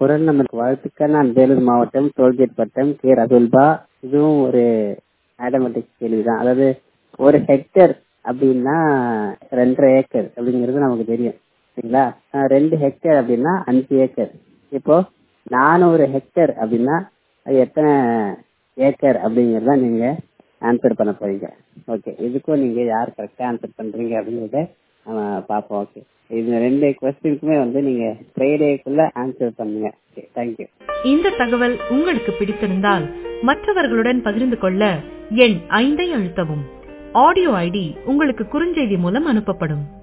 குரல் நமக்கு வாழ்த்துக்கள் நான் வேலூர் மாவட்டம் டோல்கேட் பட்டம் கே ரகுல்பா இதுவும் ஒரு மேத்தமெட்டிக்ஸ் கேள்விதான் அதாவது ஒரு ஹெக்டர் அப்படின்னா ரெண்டரை ஏக்கர் அப்படிங்கிறது நமக்கு தெரியும் சரிங்களா அஹ் ரெண்டு ஹெக்டேர் அப்படின்னா அஞ்சு ஏக்கர் இப்போ நானூறு ஹெக்டேர் அப்படின்னா அது எத்தனை ஏக்கர் அப்படிங்கிறத நீங்க ஆன்சர் பண்ண போறீங்க ஓகே இதுக்கும் நீங்க யார் கரெக்டா ஆன்சர் பண்றீங்க அப்படிங்கிறத நம்ம பார்ப்போம் ஓகே இது ரெண்டு கொஸ்டினுக்குமே வந்து நீங்க ஃப்ரைடேக்குள்ள ஆன்சர் பண்ணுங்க ஓகே தேங்க்யூ இந்த தகவல் உங்களுக்கு பிடித்திருந்தால் மற்றவர்களுடன் பகிர்ந்து கொள்ள எண் ஐந்தை அழுத்தவும் ஆடியோ ஐடி உங்களுக்கு குறுஞ்செய்தி மூலம் அனுப்பப்படும்